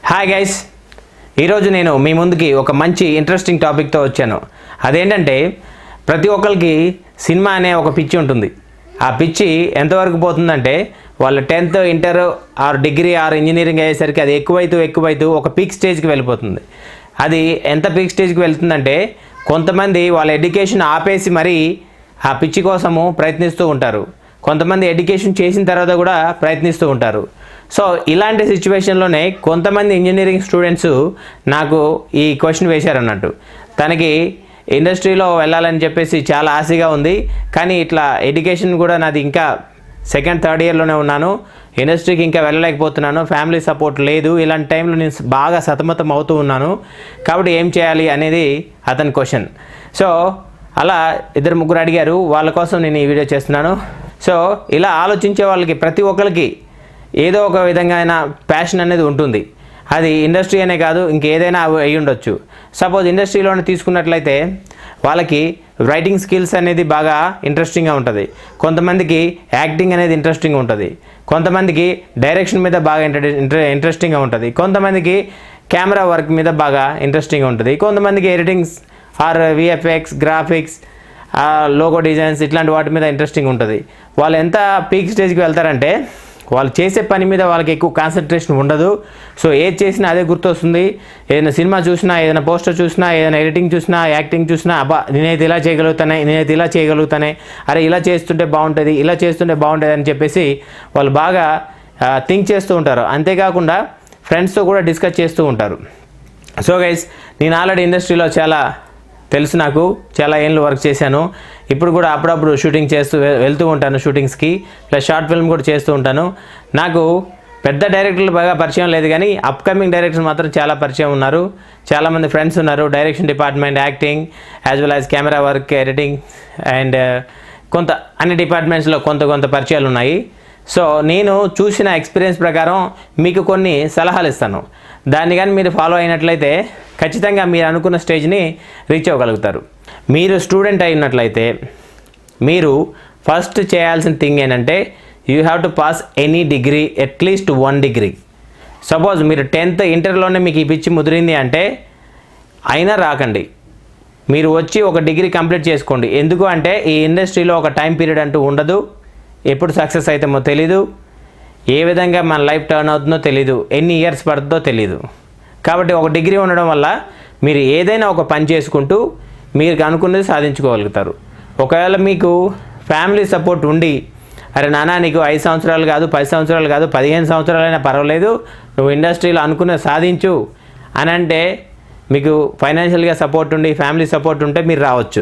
hi guys ఈరోజు నేను మీ ముందుకి ఒక మంచి ఇంట్రెస్టింగ్ టాపిక్తో వచ్చాను అదేంటంటే ప్రతి ఒక్కరికి సినిమా అనే ఒక పిచ్చి ఉంటుంది ఆ పిచ్చి ఎంతవరకు పోతుందంటే వాళ్ళ tenth inter or degree or engineering అయ్యేసరికి అది ఎక్కువైతూ ఎక్కువైతూ ఒక పీక్ స్టేజ్కి వెళ్ళిపోతుంది అది ఎంత పీక్ స్టేజ్కి వెళ్తుందంటే కొంతమంది వాళ్ళ ఎడ్యుకేషన్ ఆపేసి మరీ ఆ పిచ్చి కోసము ప్రయత్నిస్తూ ఉంటారు కొంతమంది ఎడ్యుకేషన్ చేసిన తర్వాత కూడా ప్రయత్నిస్తూ ఉంటారు సో ఇలాంటి సిచ్యువేషన్లోనే కొంతమంది ఇంజనీరింగ్ స్టూడెంట్స్ నాకు ఈ క్వశ్చన్ వేశారన్నట్టు తనకి ఇండస్ట్రీలో వెళ్ళాలని చెప్పేసి చాలా ఆశగా ఉంది కానీ ఇట్లా ఎడ్యుకేషన్ కూడా నాది ఇంకా సెకండ్ థర్డ్ ఇయర్లోనే ఉన్నాను ఇండస్ట్రీకి ఇంకా వెళ్ళలేకపోతున్నాను ఫ్యామిలీ సపోర్ట్ లేదు ఇలాంటి టైంలో నేను బాగా సతమతం అవుతూ ఉన్నాను కాబట్టి ఏం చేయాలి అనేది అతని క్వశ్చన్ సో అలా ఇద్దరు ముగ్గురు అడిగారు వాళ్ళ కోసం నేను ఈ వీడియో చేస్తున్నాను సో ఇలా ఆలోచించే వాళ్ళకి ప్రతి ఒక్కరికి ఏదో ఒక విధంగా అయినా ప్యాషన్ అనేది ఉంటుంది అది ఇండస్ట్రీ అనే కాదు ఇంకేదైనా అవి అయి ఉండొచ్చు సపోజ్ ఇండస్ట్రీలోనే తీసుకున్నట్లయితే వాళ్ళకి రైటింగ్ స్కిల్స్ అనేది బాగా ఇంట్రెస్టింగ్గా ఉంటుంది కొంతమందికి యాక్టింగ్ అనేది ఇంట్రెస్టింగ్ ఉంటుంది కొంతమందికి డైరెక్షన్ మీద బాగా ఇంట్రె ఇంట్రె ఇంట్రెస్టింగ్గా ఉంటుంది కొంతమందికి కెమెరా వర్క్ మీద బాగా ఇంట్రెస్టింగ్గా ఉంటుంది కొంతమందికి editings or VFX graphics logo designs ఇట్లాంటి వాటి మీద ఇంట్రెస్టింగ్ ఉంటుంది వాళ్ళు ఎంత పీక్ స్టేజ్కి వెళ్తారంటే వాళ్ళు చేసే పని మీద వాళ్ళకి ఎక్కువ కాన్సన్ట్రేషన్ ఉండదు సో ఏది చేసినా అదే గుర్తొస్తుంది ఏదైనా సినిమా చూసినా ఏదైనా పోస్టర్ చూసినా ఏదైనా ఎడిటింగ్ చూసినా యాక్టింగ్ చూసినా అబ్బా నేనైతే ఇలా చేయగలుగుతానే నేనైతే ఇలా చేయగలుగుతానే అరే ఇలా చేస్తుంటే బాగుంటుంది ఇలా చేస్తుంటే బాగుంటుంది అని చెప్పేసి వాళ్ళు బాగా థింక్ చేస్తూ ఉంటారు అంతేకాకుండా ఫ్రెండ్స్తో కూడా డిస్కస్ చేస్తూ ఉంటారు సో గైస్ నేను ఆల్రెడీ ఇండస్ట్రీలో చాలా తెలుసు నాకు చాలా ఏళ్ళు వర్క్ చేశాను ఇప్పుడు కూడా అప్పుడప్పుడు షూటింగ్ చేస్తూ వె- వెళ్తూ ఉంటాను షూటింగ్స్కి ప్లస్ షార్ట్ ఫిల్మ్ కూడా చేస్తూ ఉంటాను నాకు పెద్ద డైరెక్టర్లు బాగా పరిచయం లేదు కానీ అప్కమింగ్ డైరెక్టర్స్ మాత్రం చాలా పరిచయం ఉన్నారు చాలామంది ఫ్రెండ్స్ ఉన్నారు direction department acting as well as camera work editing and కొంత అన్ని డిపార్ట్మెంట్స్లో కొంత కొంత పరిచయాలు ఉన్నాయి సో నేను చూసిన ఎక్స్పీరియన్స్ ప్రకారం మీకు కొన్ని సలహాలు ఇస్తాను దాన్ని కానీ మీరు ఫాలో అయినట్లయితే ఖచ్చితంగా మీరు అనుకున్న స్టేజ్ని రీచ్ అవ్వగలుగుతారు మీరు స్టూడెంట్ అయినట్లయితే మీరు ఫస్ట్ చేయాల్సిన థింగ్ ఏంటంటే you have to pass any degree at least one degree suppose మీరు టెన్త్ ఇంటర్లోనే మీకు ఈ పిచ్చి ముదిరింది అంటే అయినా రాకండి మీరు వచ్చి ఒక డిగ్రీ కంప్లీట్ చేసుకోండి ఎందుకు అంటే ఈ ఇండస్ట్రీలో ఒక టైం పీరియడ్ అంటూ ఉండదు ఎప్పుడు సక్సెస్ అవుతామో తెలీదు ఏ విధంగా మన లైఫ్ టర్న్ అవుతుందో తెలీదు ఎన్ని ఇయర్స్ పడుతుందో తెలీదు కాబట్టి ఒక డిగ్రీ ఉండడం వల్ల మీరు ఏదైనా ఒక పని చేసుకుంటూ మీరు అనుకున్నది సాధించుకోగలుగుతారు ఒకవేళ మీకు ఫ్యామిలీ సపోర్ట్ ఉండి అరే నాన్న నీకు ఐదు సంవత్సరాలు కాదు పది సంవత్సరాలు కాదు పదిహేను సంవత్సరాలైనా పర్వాలేదు నువ్వు ఇండస్ట్రీలో అనుకున్నది సాధించు అని అంటే మీకు ఫైనాన్షియల్గా సపోర్ట్ ఉండి ఫ్యామిలీ సపోర్ట్ ఉంటే మీరు రావచ్చు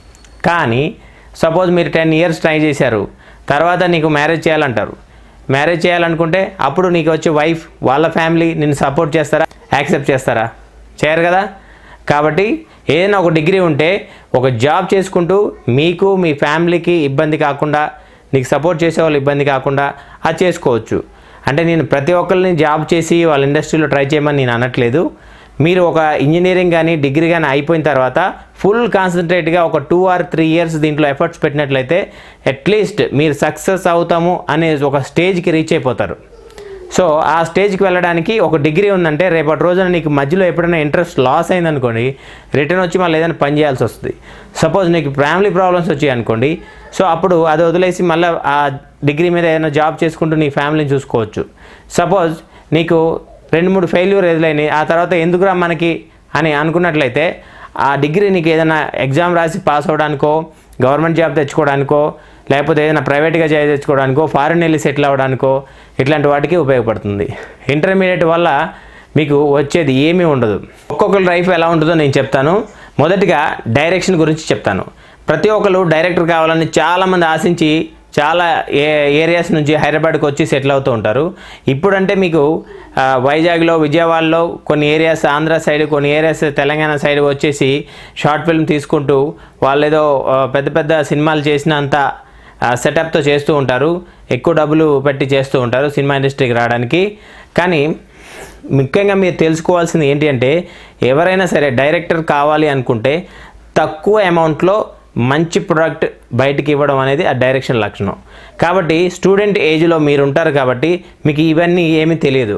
కానీ సపోజ్ మీరు టెన్ ఇయర్స్ ట్రై చేశారు తర్వాత నీకు మ్యారేజ్ చేయాలంటారు మ్యారేజ్ చేయాలనుకుంటే అప్పుడు నీకు వచ్చే వైఫ్ వాళ్ళ ఫ్యామిలీ నిన్ను సపోర్ట్ చేస్తారా యాక్సెప్ట్ చేస్తారా చేయరు కదా కాబట్టి ఏదైనా ఒక డిగ్రీ ఉంటే ఒక జాబ్ చేసుకుంటూ మీకు మీ ఫ్యామిలీకి ఇబ్బంది కాకుండా నీకు సపోర్ట్ చేసే వాళ్ళు ఇబ్బంది కాకుండా అది చేసుకోవచ్చు అంటే నేను ప్రతి ఒక్కరిని జాబ్ చేసి వాళ్ళ ఇండస్ట్రీలో ట్రై చేయమని నేను అనట్లేదు మీరు ఒక ఇంజనీరింగ్ కానీ డిగ్రీ కానీ అయిపోయిన తర్వాత ఫుల్ కాన్సన్ట్రేట్గా ఒక టూ ఆర్ త్రీ ఇయర్స్ దీంట్లో ఎఫర్ట్స్ పెట్టినట్లయితే అట్లీస్ట్ మీరు సక్సెస్ అవుతాము అనే ఒక స్టేజ్కి రీచ్ అయిపోతారు సో ఆ స్టేజ్కి వెళ్ళడానికి ఒక డిగ్రీ ఉందంటే రేపటి రోజున నీకు మధ్యలో ఎప్పుడైనా ఇంట్రెస్ట్ లాస్ అయిందనుకోండి రిటర్న్ వచ్చి మళ్ళీ ఏదైనా పని చేయాల్సి వస్తుంది సపోజ్ నీకు ఫ్యామిలీ ప్రాబ్లమ్స్ వచ్చాయి అనుకోండి సో అప్పుడు అది వదిలేసి మళ్ళీ ఆ డిగ్రీ మీద ఏదైనా జాబ్ చేసుకుంటూ నీ ఫ్యామిలీని చూసుకోవచ్చు సపోజ్ నీకు రెండు మూడు ఫెయిల్యూర్ ఎదురైనాయి ఆ తర్వాత ఎందుకురా మనకి అని అనుకున్నట్లయితే ఆ డిగ్రీ నీకు ఏదైనా ఎగ్జామ్ రాసి పాస్ అవ్వడానికో గవర్నమెంట్ జాబ్ తెచ్చుకోవడానికో లేకపోతే ఏదైనా ప్రైవేట్గా జాబ్ తెచ్చుకోవడానికో ఫారిన్ వెళ్ళి సెటిల్ అవ్వడానికో ఇట్లాంటి వాటికి ఉపయోగపడుతుంది ఇంటర్మీడియట్ వల్ల మీకు వచ్చేది ఏమీ ఉండదు ఒక్కొక్కరి లైఫ్ ఎలా ఉంటుందో నేను చెప్తాను మొదటిగా డైరెక్షన్ గురించి చెప్తాను ప్రతి ఒక్కరు డైరెక్టర్ కావాలని చాలామంది ఆశించి చాలా ఏ ఏరియాస్ నుంచి హైదరాబాద్కి వచ్చి సెటిల్ అవుతూ ఉంటారు ఇప్పుడంటే మీకు ఆ, వైజాగ్లో విజయవాడలో కొన్ని ఏరియాస్ ఆంధ్ర సైడ్ కొన్ని ఏరియాస్ తెలంగాణ సైడ్ వచ్చేసి షార్ట్ ఫిల్మ్ తీసుకుంటూ వాళ్ళు ఏదో ఆ, పెద్ద పెద్ద సినిమాలు చేసినంత సెటప్తో చేస్తూ ఉంటారు ఎక్కువ డబ్బులు పెట్టి చేస్తూ ఉంటారు సినిమా ఇండస్ట్రీకి రావడానికి కానీ ముఖ్యంగా మీరు తెలుసుకోవాల్సింది ఏంటి అంటే ఎవరైనా సరే డైరెక్టర్ కావాలి అనుకుంటే తక్కువ అమౌంట్లో మంచి ప్రొడక్ట్ బయటికి ఇవ్వడం అనేది ఆ డైరెక్షన్ లక్షణం కాబట్టి స్టూడెంట్ ఏజ్లో మీరు ఉంటారు కాబట్టి మీకు ఇవన్నీ ఏమీ తెలియదు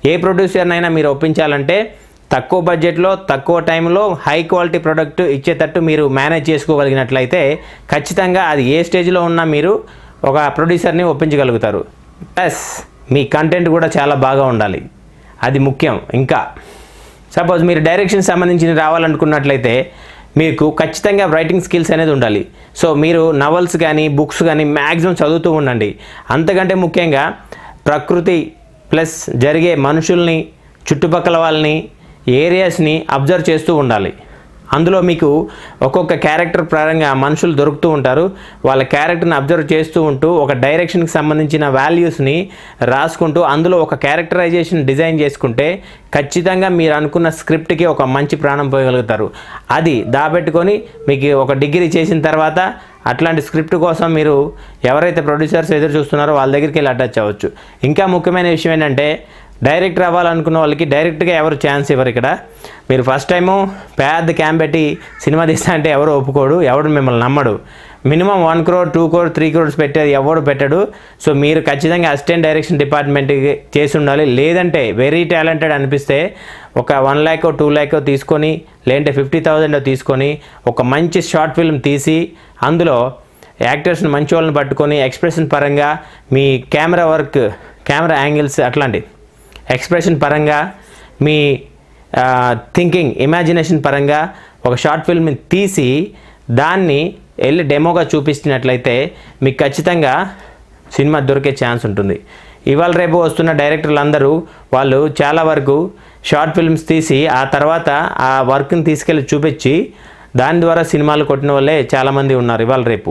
ఏ ప్రొడ్యూసర్నైనా మీరు ఒప్పించాలంటే తక్కువ బడ్జెట్లో తక్కువ టైంలో హై క్వాలిటీ ప్రొడక్ట్ ఇచ్చేటట్టు మీరు మేనేజ్ చేసుకోగలిగినట్లయితే ఖచ్చితంగా అది ఏ స్టేజ్లో ఉన్నా మీరు ఒక ప్రొడ్యూసర్ని ఒప్పించగలుగుతారు ప్లస్ మీ కంటెంట్ కూడా చాలా బాగా ఉండాలి అది ముఖ్యం ఇంకా సపోజ్ మీరు డైరెక్షన్ సంబంధించి రావాలనుకున్నట్లయితే మీకు ఖచ్చితంగా రైటింగ్ స్కిల్స్ అనేది ఉండాలి సో మీరు నవల్స్ కానీ బుక్స్ కానీ మ్యాక్సిమం చదువుతూ ఉండండి అంతకంటే ముఖ్యంగా ప్రకృతి ప్లస్ జరిగే మనుషుల్ని చుట్టుపక్కల వాళ్ళని ఏరియాస్ని అబ్జర్వ్ చేస్తూ ఉండాలి అందులో మీకు ఒక్కొక్క క్యారెక్టర్ పరంగా మనుషులు దొరుకుతూ ఉంటారు వాళ్ళ క్యారెక్టర్ని అబ్జర్వ్ చేస్తూ ఉంటూ ఒక డైరెక్షన్కి సంబంధించిన వాల్యూస్ని రాసుకుంటూ అందులో ఒక క్యారెక్టరైజేషన్ డిజైన్ చేసుకుంటే ఖచ్చితంగా మీరు అనుకున్న స్క్రిప్ట్కి ఒక మంచి ప్రాణం పోయగలుగుతారు అది దాబెట్టుకొని మీకు ఒక డిగ్రీ చేసిన తర్వాత అట్లాంటి స్క్రిప్ట్ కోసం మీరు ఎవరైతే ప్రొడ్యూసర్స్ ఎదురు చూస్తున్నారో వాళ్ళ దగ్గరికి వెళ్ళి అటాచ్ అవ్వచ్చు ఇంకా ముఖ్యమైన విషయం ఏంటంటే డైరెక్టర్ అవ్వాలనుకున్న వాళ్ళకి డైరెక్ట్గా ఎవరు ఛాన్స్ ఇవ్వరు ఇక్కడ మీరు ఫస్ట్ టైము పెద్ద క్యాంప్ పెట్టి సినిమా తీస్తా అంటే ఎవరు ఒప్పుకోడు ఎవడు మిమ్మల్ని నమ్మడు minimum one crore two crore three crores పెట్టేది ఎవడు పెట్టడు సో మీరు ఖచ్చితంగా అసిస్టెంట్ డైరెక్షన్ డిపార్ట్మెంట్కి చేసి ఉండాలి లేదంటే వెరీ టాలెంటెడ్ అనిపిస్తే ఒక వన్ ల్యాక్ టూ ల్యాక్ తీసుకొని లేదంటే ఫిఫ్టీ థౌజండ్ తీసుకొని ఒక మంచి షార్ట్ ఫిల్మ్ తీసి అందులో యాక్టర్స్ని మంచి వాళ్ళని పట్టుకొని ఎక్స్ప్రెషన్ పరంగా మీ కెమెరా వర్క్ కెమెరా యాంగిల్స్ అట్లాంటి ఎక్స్ప్రెషన్ పరంగా మీ థింకింగ్ ఇమాజినేషన్ పరంగా ఒక షార్ట్ ఫిల్మ్ని తీసి దాన్ని వెళ్ళి డెమోగా చూపించినట్లయితే మీకు ఖచ్చితంగా సినిమా దొరికే ఛాన్స్ ఉంటుంది ఇవాళ రేపు వస్తున్న డైరెక్టర్లు అందరూ వాళ్ళు చాలా వరకు షార్ట్ ఫిల్మ్స్ తీసి ఆ తర్వాత ఆ వర్క్ని తీసుకెళ్ళి చూపించి దాని ద్వారా సినిమాలు కొట్టిన వాళ్ళే చాలామంది ఉన్నారు ఇవాళ రేపు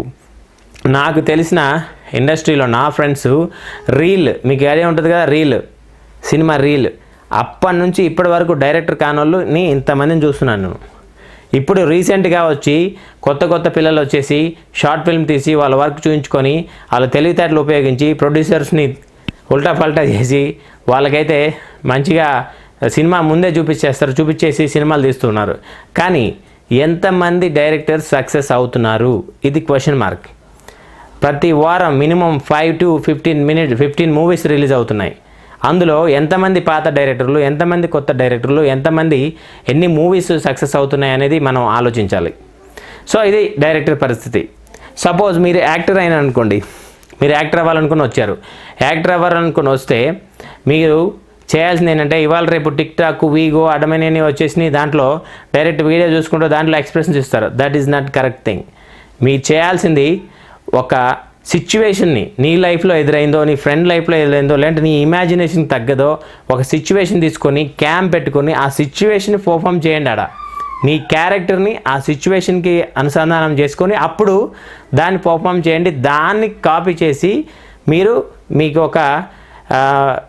నాకు తెలిసిన ఇండస్ట్రీలో నా ఫ్రెండ్స్ రీల్ మీకు ఐడియా ఉంటుంది కదా రీల్ సినిమా రీల్ అప్పటి నుంచి ఇప్పటి వరకు డైరెక్టర్ కానోళ్ళని ఇంతమందిని చూస్తున్నాను నేను ఇప్పుడు రీసెంట్గా వచ్చి కొత్త కొత్త పిల్లలు వచ్చేసి షార్ట్ ఫిల్మ్ తీసి వాళ్ళ వర్క్ చూపించుకొని వాళ్ళ తెలివితేటలు ఉపయోగించి ప్రొడ్యూసర్స్ని ఉల్టా పల్టా చేసి వాళ్ళకైతే మంచిగా సినిమా ముందే చూపించేస్తారు చూపించేసి సినిమాలు తీస్తున్నారు కానీ ఎంతమంది డైరెక్టర్స్ సక్సెస్ అవుతున్నారు ఇది క్వశ్చన్ మార్క్ ప్రతి వారం minimum five to fifteen minute fifteen movies release అవుతున్నాయి అందులో ఎంతమంది పాత డైరెక్టర్లు ఎంతమంది కొత్త డైరెక్టర్లు ఎంతమంది ఎన్ని మూవీస్ సక్సెస్ అవుతున్నాయి అనేది మనం ఆలోచించాలి సో ఇది డైరెక్టర్ పరిస్థితి సపోజ్ మీరు యాక్టర్ అయిన అనుకోండి మీరు యాక్టర్ అవ్వాలనుకుని వచ్చారు యాక్టర్ అవ్వాలనుకుని వస్తే మీరు చేయాల్సింది ఏంటంటే ఇవాళ రేపు టిక్ టాక్ వీగో అడమని వచ్చేసి దాంట్లో డైరెక్ట్ వీడియో చూసుకుంటూ దాంట్లో ఎక్స్ప్రెషన్స్ ఇస్తారు that is not correct thing మీరు చేయాల్సింది ఒక సిచ్యువేషన్ని నీ లైఫ్లో ఎదురైందో నీ ఫ్రెండ్ లైఫ్లో ఎదురైందో లేదంటే నీ ఇమాజినేషన్ తగ్గదో ఒక సిచ్యువేషన్ తీసుకొని క్యాంప్ పెట్టుకొని ఆ సిచ్యువేషన్ పర్ఫామ్ చేయండి ఆడ నీ క్యారెక్టర్ని ఆ సిచ్యువేషన్కి అనుసంధానం చేసుకొని అప్పుడు దాన్ని పర్ఫామ్ చేయండి దాన్ని కాపీ చేసి మీరు మీకు ఒక ఆ,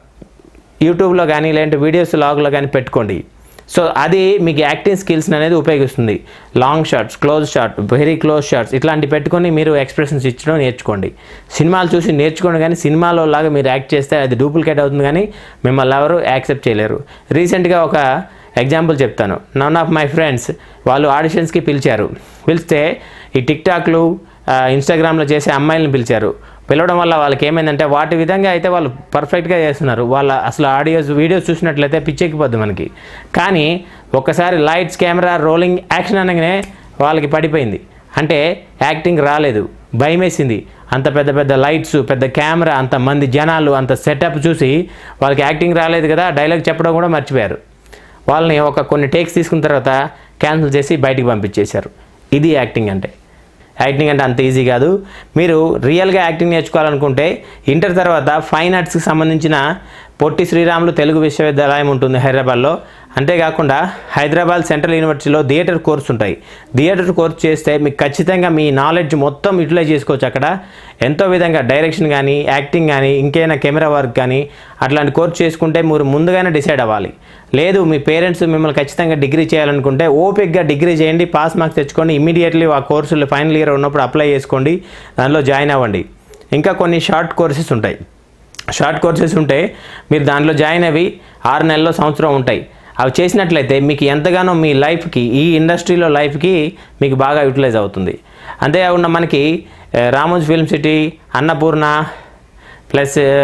యూట్యూబ్లో కానీ లేదంటే వీడియోస్ లాగ్లో కానీ పెట్టుకోండి సో అది మీకు యాక్టింగ్ స్కిల్స్ అనేది ఉపయోగిస్తుంది long shorts close short very close shorts ఇట్లాంటి పెట్టుకొని మీరు ఎక్స్ప్రెషన్స్ ఇచ్చడం నేర్చుకోండి సినిమాలు చూసి నేర్చుకోండి కానీ సినిమాలో లాగా మీరు యాక్ట్ చేస్తే అది డూప్లికేట్ అవుతుంది కానీ మిమ్మల్ని ఎవరు యాక్సెప్ట్ చేయలేరు రీసెంట్గా ఒక ఎగ్జాంపుల్ చెప్తాను నన్ ఆఫ్ మై ఫ్రెండ్స్ వాళ్ళు ఆడిషన్స్కి పిలిచారు పిలిస్తే ఈ టిక్ టాక్లు ఇన్స్టాగ్రామ్లో చేసే అమ్మాయిలను పిలిచారు పిలవడం వల్ల వాళ్ళకి ఏమైందంటే వాటి విధంగా అయితే వాళ్ళు పర్ఫెక్ట్గా చేస్తున్నారు వాళ్ళ అసలు ఆడియోస్ వీడియోస్ చూసినట్లయితే పిచ్చెక్కిపోద్ది మనకి కానీ ఒక్కసారి లైట్స్ కెమెరా రోలింగ్ యాక్షన్ అనగానే వాళ్ళకి పడిపోయింది అంటే యాక్టింగ్ రాలేదు భయమేసింది అంత పెద్ద పెద్ద లైట్స్ పెద్ద కెమెరా అంత మంది జనాలు అంత సెటప్ చూసి వాళ్ళకి యాక్టింగ్ రాలేదు కదా డైలాగ్ చెప్పడం కూడా మర్చిపోయారు వాళ్ళని ఒక కొన్ని టేక్స్ తీసుకున్న తర్వాత క్యాన్సిల్ చేసి బయటికి పంపించేశారు ఇది యాక్టింగ్ అంటే యాక్టింగ్ అంటే అంత ఈజీ కాదు మీరు రియల్గా యాక్టింగ్ నేర్చుకోవాలనుకుంటే ఇంటర్ తర్వాత ఫైన్ ఆర్ట్స్కి సంబంధించిన పొట్టి శ్రీరాములు తెలుగు విశ్వవిద్యాలయం ఉంటుంది హైదరాబాద్లో అంతేకాకుండా హైదరాబాద్ సెంట్రల్ యూనివర్సిటీలో థియేటర్ కోర్స్ ఉంటాయి థియేటర్ కోర్స్ చేస్తే మీకు ఖచ్చితంగా మీ నాలెడ్జ్ మొత్తం యూటిలైజ్ చేసుకోవచ్చు అక్కడ ఎంతో విధంగా డైరెక్షన్ కానీ యాక్టింగ్ కానీ ఇంకేమైనా కెమెరా వర్క్ కానీ అట్లాంటి కోర్స్ చేసుకుంటే మీరు ముందుగానే డిసైడ్ అవ్వాలి లేదు మీ పేరెంట్స్ మిమ్మల్ని ఖచ్చితంగా డిగ్రీ చేయాలనుకుంటే ఓపిక్గా డిగ్రీ చేయండి పాస్ మార్క్స్ తెచ్చుకోండి ఇమీడియట్లీ ఆ కోర్సులు ఫైనల్ ఇయర్ ఉన్నప్పుడు అప్లై చేసుకోండి దానిలో జాయిన్ అవ్వండి ఇంకా కొన్ని షార్ట్ కోర్సెస్ ఉంటాయి షార్ట్ కోర్సెస్ ఉంటే మీరు దాంట్లో జాయిన్ అవి ఆరు నెలల్లో సంవత్సరం ఉంటాయి అవి చేసినట్లయితే మీకు ఎంతగానో మీ లైఫ్కి ఈ ఇండస్ట్రీలో లైఫ్కి మీకు బాగా యూటిలైజ్ అవుతుంది అంతేకాకుండా మనకి ఆ, Ramoji film city Annapurna plus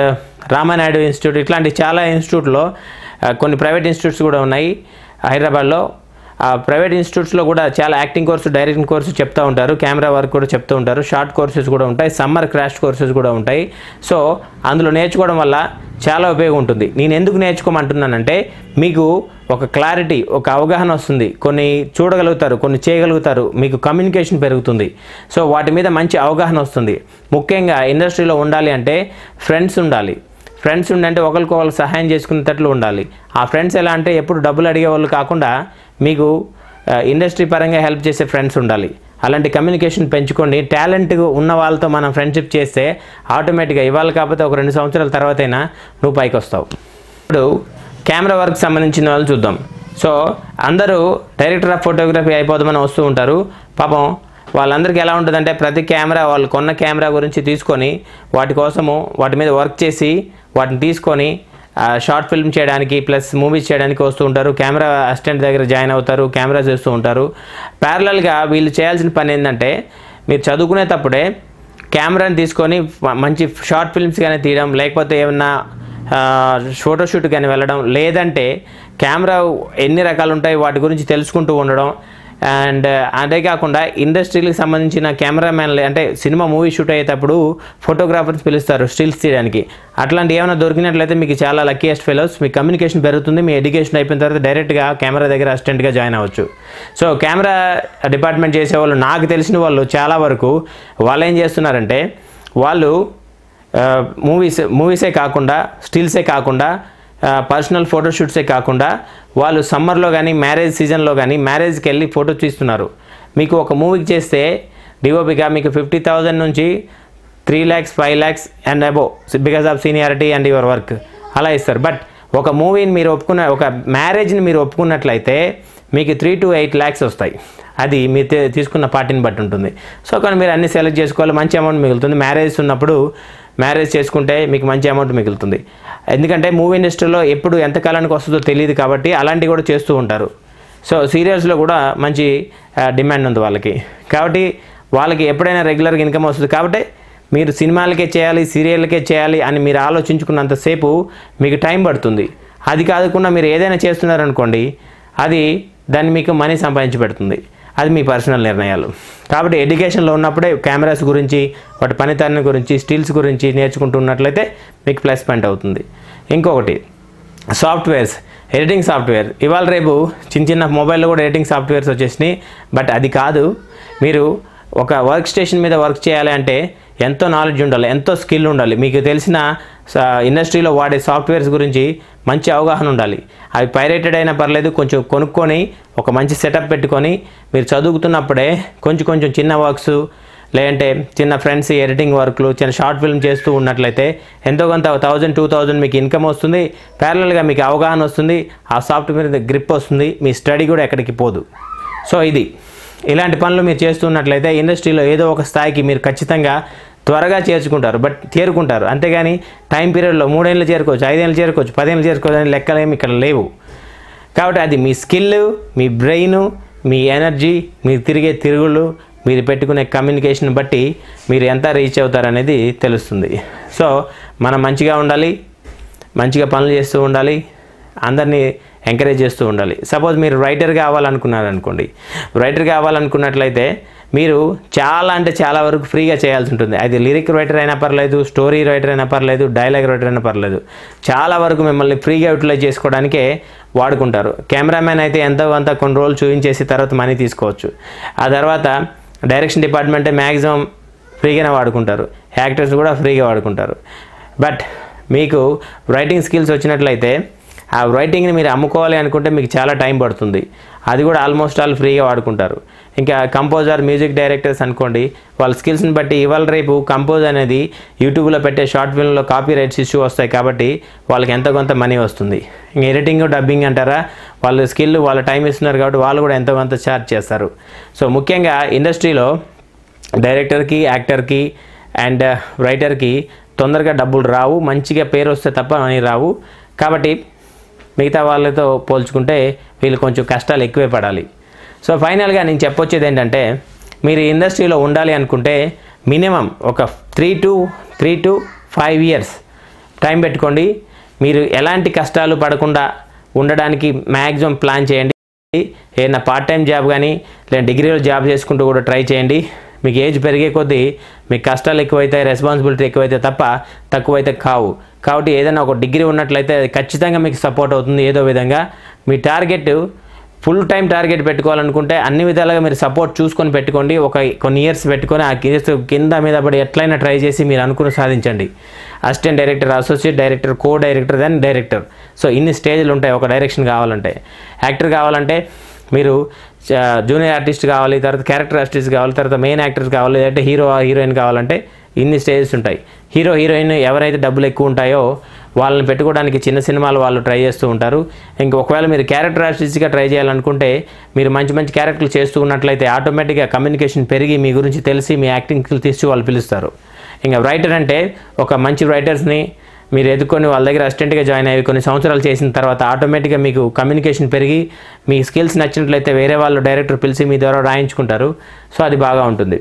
Ramanaidu institute ఇట్లాంటి చాలా ఇన్స్టిట్యూట్లో ఆ, కొన్ని ప్రైవేట్ ఇన్స్టిట్యూట్స్ కూడా ఉన్నాయి హైదరాబాద్లో ఆ ప్రైవేట్ ఇన్స్టిట్యూట్స్లో కూడా చాలా యాక్టింగ్ కోర్సు డైరెక్టింగ్ కోర్సు చెప్తూ ఉంటారు కెమెరా వర్క్ కూడా చెప్తూ ఉంటారు షార్ట్ కోర్సెస్ కూడా ఉంటాయి సమ్మర్ క్రాష్ కోర్సెస్ కూడా ఉంటాయి సో అందులో నేర్చుకోవడం వల్ల చాలా ఉపయోగం ఉంటుంది నేను ఎందుకు నేర్చుకోమంటున్నానంటే మీకు ఒక క్లారిటీ ఒక అవగాహన వస్తుంది కొన్ని చూడగలుగుతారు కొన్ని చేయగలుగుతారు మీకు కమ్యూనికేషన్ పెరుగుతుంది సో వాటి మీద మంచి అవగాహన వస్తుంది ముఖ్యంగా ఇండస్ట్రీలో ఉండాలి అంటే ఫ్రెండ్స్ ఉండాలి ఫ్రెండ్స్ ఉండంటే ఒకరికొకరు సహాయం చేసుకునేటట్లు ఉండాలి ఆ ఫ్రెండ్స్ ఎలా అంటే ఎప్పుడు డబ్బులు అడిగే వాళ్ళు కాకుండా మీకు ఆ, ఇండస్ట్రీ పరంగా హెల్ప్ చేసే ఫ్రెండ్స్ ఉండాలి అలాంటి కమ్యూనికేషన్ పెంచుకోండి టాలెంట్ ఉన్న వాళ్ళతో మనం ఫ్రెండ్షిప్ చేస్తే ఆటోమేటిక్గా ఇవాళ కాకపోతే ఒక రెండు సంవత్సరాల తర్వాతైనా నువ్వు పైకి వస్తావు ఇప్పుడు కెమెరా వర్క్ సంబంధించిన వాళ్ళు చూద్దాం సో అందరూ డైరెక్టర్ ఆఫ్ ఫోటోగ్రఫీ అయిపోదామని వస్తూ ఉంటారు పాపం వాళ్ళందరికీ ఎలా ఉంటుందంటే ప్రతి కెమెరా వాళ్ళు కొన్న కెమెరా గురించి తీసుకొని వాటి కోసము వాటి మీద వర్క్ చేసి వాటిని తీసుకొని షార్ట్ ఫిల్మ్ చేయడానికి ప్లస్ మూవీస్ చేయడానికి వస్తూ ఉంటారు కెమెరా అసిస్టెంట్ దగ్గర జాయిన్ అవుతారు కెమెరా చేస్తూ ఉంటారు ప్యారలల్గా వీళ్ళు చేయాల్సిన పని ఏంటంటే మీరు చదువుకునేటప్పుడే కెమెరాని తీసుకొని మ- మంచి షార్ట్ ఫిల్మ్స్ కానీ తీయడం లేకపోతే ఏమన్నా ఫోటోషూట్ కానీ వెళ్ళడం లేదంటే కెమెరా ఎన్ని రకాలు ఉంటాయి వాటి గురించి తెలుసుకుంటూ ఉండడం అండ్ అదే కాకుండా ఇండస్ట్రీకి సంబంధించిన కెమెరామ్యాన్లు అంటే సినిమా మూవీ షూట్ అయ్యేటప్పుడు ఫోటోగ్రాఫర్స్ పిలుస్తారు స్టిల్స్ తీయడానికి అట్లాంటి ఏమైనా దొరికినట్లయితే మీకు చాలా లక్కీయెస్ట్ ఫెలోస్ మీ కమ్యూనికేషన్ పెరుగుతుంది మీ ఎడ్యుకేషన్ అయిపోయిన తర్వాత డైరెక్ట్గా కెమెరా దగ్గర అసిస్టెంట్గా జాయిన్ అవ్వచ్చు సో కెమెరా డిపార్ట్మెంట్ చేసేవాళ్ళు నాకు తెలిసిన వాళ్ళు చాలా వరకు వాళ్ళు ఏం చేస్తున్నారంటే వాళ్ళు మూవీస్ మూవీసే కాకుండా స్టిల్సే కాకుండా పర్సనల్ ఫోటోషూట్సే కాకుండా వాళ్ళు సమ్మర్లో కానీ మ్యారేజ్ సీజన్లో కానీ మ్యారేజ్కి వెళ్ళి ఫోటో తీస్తున్నారు మీకు ఒక మూవీకి చేస్తే డిఓపిగా మీకు ఫిఫ్టీ థౌజండ్ నుంచి three lakhs five lakhs and above because of seniority and your work అలా ఇస్తారు బట్ ఒక మూవీని మీరు ఒప్పుకున్న ఒక మ్యారేజ్ని మీరు ఒప్పుకున్నట్లయితే మీకు త్రీ టు ఎయిట్ ల్యాక్స్ వస్తాయి అది మీరు తీ- తీసుకున్న పార్టీని బట్టి ఉంటుంది సో కానీ మీరు అన్ని సెలెక్ట్ చేసుకోవాలి మంచి అమౌంట్ మిగులుతుంది మ్యారేజ్ ఉన్నప్పుడు మ్యారేజ్ చేసుకుంటే మీకు మంచి అమౌంట్ మిగులుతుంది ఎందుకంటే మూవీ ఇండస్ట్రీలో ఎప్పుడు ఎంత కాలానికి వస్తుందో తెలియదు కాబట్టి అలాంటివి కూడా చేస్తూ ఉంటారు సో సీరియల్స్లో కూడా మంచి డిమాండ్ ఉంది వాళ్ళకి కాబట్టి వాళ్ళకి ఎప్పుడైనా రెగ్యులర్గా ఇన్కమ్ వస్తుంది కాబట్టి మీరు సినిమాలకే చేయాలి సీరియళ్ళకే చేయాలి అని మీరు ఆలోచించుకున్నంతసేపు మీకు టైం పడుతుంది అది కాకుండా మీరు ఏదైనా చేస్తున్నారనుకోండి అది దాన్ని మీకు మనీ సంపాదించి పెడుతుంది అది మీ పర్సనల్ నిర్ణయాలు కాబట్టి ఎడ్యుకేషన్లో ఉన్నప్పుడే కెమెరాస్ గురించి వాటి పనితనం గురించి స్టిల్స్ గురించి నేర్చుకుంటున్నట్లయితే మీకు ప్లస్ పాయింట్ అవుతుంది ఇంకొకటి సాఫ్ట్వేర్స్ ఎడిటింగ్ సాఫ్ట్వేర్ ఇవాళ రేపు చిన్న చిన్న మొబైల్లో కూడా ఎడిటింగ్ సాఫ్ట్వేర్స్ వచ్చేసినాయి బట్ అది కాదు మీరు ఒక వర్క్ స్టేషన్ మీద వర్క్ చేయాలి అంటే ఎంతో నాలెడ్జ్ ఉండాలి ఎంతో స్కిల్ ఉండాలి మీకు తెలిసిన స- ఇండస్ట్రీలో వాడే సాఫ్ట్వేర్స్ గురించి మంచి అవగాహన ఉండాలి అవి పైరేటెడ్ అయినా పర్లేదు కొంచెం కొనుక్కొని ఒక మంచి సెటప్ పెట్టుకొని మీరు చదువుతున్నప్పుడే కొంచెం కొంచెం చిన్న వర్క్స్ లేదంటే చిన్న ఫ్రెండ్స్ ఎడిటింగ్ వర్క్లు చిన్న షార్ట్ ఫిల్మ్ చేస్తూ ఉన్నట్లయితే ఎంతో కొంత థౌజండ్ టూ థౌజండ్ మీకు ఇన్కమ్ వస్తుంది ప్యారలల్గా మీకు అవగాహన వస్తుంది ఆ సాఫ్ట్వేర్ మీద గ్రిప్ వస్తుంది మీ స్టడీ కూడా ఎక్కడికి పోదు సో ఇది ఇలాంటి పనులు మీరు చేస్తున్నట్లయితే ఇండస్ట్రీలో ఏదో ఒక స్థాయికి మీరు ఖచ్చితంగా త్వరగా చేర్చుకుంటారు బట్ చేరుకుంటారు అంతేగాని టైం పీరియడ్లో మూడేళ్ళు చేరుకోవచ్చు ఐదేళ్ళు చేరుకోవచ్చు పదేళ్ళు చేరుకోవచ్చు అని లెక్కలేమి ఇక్కడ లేవు కాబట్టి అది మీ స్కిల్ మీ బ్రెయిన్ మీ ఎనర్జీ మీరు తిరిగే తిరుగుళ్ళు మీరు పెట్టుకునే కమ్యూనికేషన్ బట్టి మీరు ఎంత రీచ్ అవుతారనేది తెలుస్తుంది సో మనం మంచిగా ఉండాలి మంచిగా పనులు చేస్తూ ఉండాలి అందరినీ ఎంకరేజ్ చేస్తూ ఉండాలి సపోజ్ మీరు రైటర్ కావాలనుకున్నారనుకోండి రైటర్ కావాలనుకున్నట్లయితే మీరు చాలా అంటే చాలా వరకు ఫ్రీగా చేయాల్సి ఉంటుంది అది లిరిక్ రైటర్ అయినా పర్లేదు స్టోరీ రైటర్ అయినా పర్లేదు డైలాగ్ రైటర్ అయినా పర్లేదు చాలా వరకు మిమ్మల్ని ఫ్రీగా యూటిలైజ్ చేసుకోవడానికే వాడుకుంటారు కెమెరామ్యాన్ అయితే ఎంతో కొంత కొన్ని రోజులు చూపించేసి తర్వాత మనీ తీసుకోవచ్చు ఆ తర్వాత డైరెక్షన్ డిపార్ట్మెంటే మ్యాక్సిమం ఫ్రీగానే వాడుకుంటారు యాక్టర్స్ కూడా ఫ్రీగా వాడుకుంటారు బట్ మీకు రైటింగ్ స్కిల్స్ వచ్చినట్లయితే ఆ రైటింగ్ని మీరు అమ్ముకోవాలి అనుకుంటే మీకు చాలా టైం పడుతుంది అది కూడా ఆల్మోస్ట్ ఆల్ ఫ్రీగా వాడుకుంటారు ఇంకా కంపోజర్ మ్యూజిక్ డైరెక్టర్స్ అనుకోండి వాళ్ళ స్కిల్స్ని బట్టి ఇవాళ రేపు కంపోజ్ అనేది యూట్యూబ్లో పెట్టే షార్ట్ ఫిల్మ్లో కాపీ రైట్స్ ఇష్యూ వస్తాయి కాబట్టి వాళ్ళకి ఎంతో కొంత మనీ వస్తుంది ఇంక ఎడిటింగ్ డబ్బింగ్ అంటారా వాళ్ళ స్కిల్ వాళ్ళ టైం ఇస్తున్నారు కాబట్టి వాళ్ళు కూడా ఎంతో కొంత ఛార్జ్ చేస్తారు సో ముఖ్యంగా ఇండస్ట్రీలో డైరెక్టర్కి యాక్టర్కి అండ్ రైటర్కి తొందరగా డబ్బులు రావు మంచిగా పేరు వస్తే తప్ప మనీ రావు కాబట్టి మిగతా వాళ్ళతో పోల్చుకుంటే వీళ్ళు కొంచెం కష్టాలు ఎక్కువే పడాలి సో ఫైనల్గా నేను చెప్పొచ్చేది ఏంటంటే మీరు ఈ ఇండస్ట్రీలో ఉండాలి అనుకుంటే మినిమం ఒక three to three to five years time పెట్టుకోండి మీరు ఎలాంటి కష్టాలు పడకుండా ఉండడానికి మ్యాక్సిమం ప్లాన్ చేయండి ఏదైనా పార్ట్ టైం జాబ్ కానీ లేదా డిగ్రీలో జాబ్ చేసుకుంటూ కూడా ట్రై చేయండి మీకు ఏజ్ పెరిగే కొద్దీ మీకు కష్టాలు ఎక్కువైతాయి రెస్పాన్సిబిలిటీ ఎక్కువైతే తప్ప తక్కువైతే కావు కాబట్టి ఏదైనా ఒక డిగ్రీ ఉన్నట్లయితే అది ఖచ్చితంగా మీకు సపోర్ట్ అవుతుంది ఏదో విధంగా మీ టార్గెట్ ఫుల్ టైం టార్గెట్ పెట్టుకోవాలనుకుంటే అన్ని విధాలుగా మీరు సపోర్ట్ చూసుకొని పెట్టుకోండి ఒక కొన్ని ఇయర్స్ పెట్టుకొని ఆ ఇయర్స్ కింద మీద పడి ఎట్లయినా ట్రై చేసి మీరు అనుకుని సాధించండి assistant director associate director co director then director so ఇన్ని స్టేజ్లు ఉంటాయి ఒక డైరెక్షన్ కావాలంటే యాక్టర్ కావాలంటే మీరు జూనియర్ ఆర్టిస్ట్ కావాలి తర్వాత క్యారెక్టర్ ఆర్టిస్ట్ కావాలి తర్వాత మెయిన్ యాక్టర్స్ కావాలి లేదంటే హీరో హీరోయిన్ కావాలంటే ఇన్ని స్టేజెస్ ఉంటాయి హీరో హీరోయిన్ ఎవరైతే డబ్బులు ఎక్కువ ఉంటాయో వాళ్ళని పెట్టుకోవడానికి చిన్న సినిమాలు వాళ్ళు ట్రై చేస్తూ ఉంటారు ఇంకా ఒకవేళ మీరు క్యారెక్టర్ ఆర్టిస్ట్గా ట్రై చేయాలనుకుంటే మీరు మంచి మంచి క్యారెక్టర్లు చేస్తూ ఉన్నట్లయితే ఆటోమేటిక్గా కమ్యూనికేషన్ పెరిగి మీ గురించి తెలిసి మీ యాక్టింగ్ స్కిల్ తీసి వాళ్ళు పిలుస్తారు ఇంకా రైటర్ అంటే ఒక మంచి రైటర్స్ని మీరు ఎదుర్కొని వాళ్ళ దగ్గర అసిస్టెంట్గా జాయిన్ అయ్యి కొన్ని సంవత్సరాలు చేసిన తర్వాత ఆటోమేటిక్గా మీకు కమ్యూనికేషన్ పెరిగి మీ స్కిల్స్ నచ్చినట్లయితే వేరే వాళ్ళు డైరెక్టర్ పిలిచి మీ ద్వారా రాయించుకుంటారు సో అది బాగా ఉంటుంది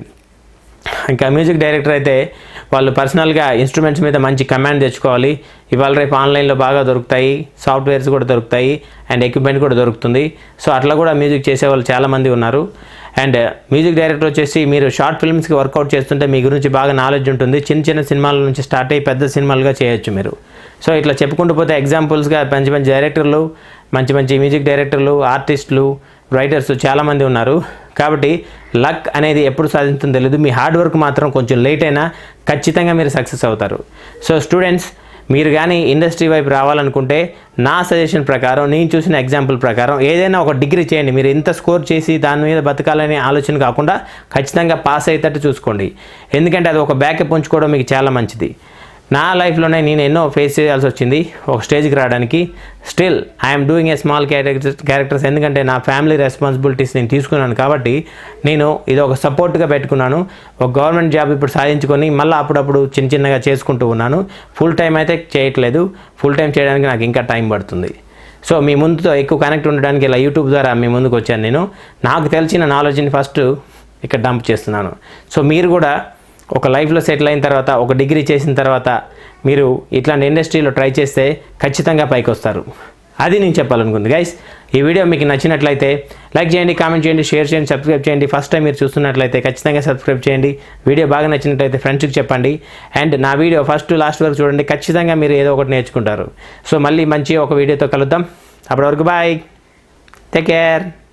ఇంకా మ్యూజిక్ డైరెక్టర్ అయితే వాళ్ళు పర్సనల్గా ఇన్స్ట్రుమెంట్స్ మీద మంచి కమాండ్ తెచ్చుకోవాలి ఇవాళ రేపు ఆన్లైన్లో బాగా దొరుకుతాయి సాఫ్ట్వేర్స్ కూడా దొరుకుతాయి అండ్ ఎక్విప్మెంట్ కూడా దొరుకుతుంది సో అట్లా కూడా మ్యూజిక్ చేసే వాళ్ళు చాలామంది ఉన్నారు అండ్ మ్యూజిక్ డైరెక్టర్ వచ్చేసి మీరు షార్ట్ ఫిల్మ్స్కి వర్కౌట్ చేస్తుంటే మీ గురించి బాగా నాలెడ్జ్ ఉంటుంది చిన్న చిన్న సినిమాల నుంచి స్టార్ట్ అయ్యి పెద్ద సినిమాలుగా చేయొచ్చు మీరు సో ఇట్లా చెప్పుకుంటూ పోతే ఎగ్జాంపుల్స్గా మంచి మంచి డైరెక్టర్లు మంచి మంచి మ్యూజిక్ డైరెక్టర్లు ఆర్టిస్టులు రైటర్స్ చాలామంది ఉన్నారు కాబట్టి లక్ అనేది ఎప్పుడు సాధింటుందో తెలియదు మీ హార్డ్ వర్క్ మాత్రం కొంచెం లేట్ అయినా ఖచ్చితంగా మీరు సక్సెస్ అవుతారు సో స్టూడెంట్స్ మీరు కానీ ఇండస్ట్రీ వైపు రావాలనుకుంటే నా సజెషన్ ప్రకారం నేను చూసిన ఎగ్జాంపుల్ ప్రకారం ఏదైనా ఒక డిగ్రీ చేయండి మీరు ఇంత స్కోర్ చేసి దాని మీద బతకాలనే ఆలోచన కాకుండా ఖచ్చితంగా పాస్ అయ్యేటట్టు చూసుకోండి ఎందుకంటే అది ఒక బ్యాకప్ ఉంచుకోవడం మీకు చాలా మంచిది నా లైఫ్లోనే నేను ఎన్నో ఫేస్ చేయాల్సి వచ్చింది ఒక స్టేజ్కి రావడానికి still I'm doing a small characters characters ఎందుకంటే నా ఫ్యామిలీ రెస్పాన్సిబిలిటీస్ నేను తీసుకున్నాను కాబట్టి నేను ఇది ఒక సపోర్ట్గా పెట్టుకున్నాను ఒక గవర్నమెంట్ జాబ్ ఇప్పుడు సాధించుకొని మళ్ళీ అప్పుడప్పుడు చిన్న చిన్నగా చేసుకుంటూ ఉన్నాను ఫుల్ టైం అయితే చేయట్లేదు ఫుల్ టైం చేయడానికి నాకు ఇంకా టైం పడుతుంది సో మీ ముందుతో ఎక్కువ కనెక్ట్ ఉండడానికి ఇలా యూట్యూబ్ ద్వారా మీ ముందుకు వచ్చాను నేను నాకు తెలిసిన నాలెడ్జ్ని ఫస్ట్ ఇక్కడ డంప్ చేస్తున్నాను సో మీరు కూడా ఒక లైఫ్లో సెటిల్ అయిన తర్వాత ఒక డిగ్రీ చేసిన తర్వాత మీరు ఇట్లాంటి ఇండస్ట్రీలో ట్రై చేస్తే ఖచ్చితంగా పైకి వస్తారు అది నేను చెప్పాలనుకుంది గైస్ ఈ వీడియో మీకు నచ్చినట్లయితే లైక్ చేయండి కామెంట్ చేయండి షేర్ చేయండి సబ్స్క్రైబ్ చేయండి ఫస్ట్ టైం మీరు చూస్తున్నట్లయితే ఖచ్చితంగా సబ్స్క్రైబ్ చేయండి వీడియో బాగా నచ్చినట్లయితే ఫ్రెండ్స్కి చెప్పండి అండ్ నా వీడియో ఫస్ట్ లాస్ట్ వరకు చూడండి ఖచ్చితంగా మీరు ఏదో ఒకటి నేర్చుకుంటారు సో మళ్ళీ మంచి ఒక వీడియోతో కలుద్దాం అప్పటి వరకు బాయ్ టేక్ కేర్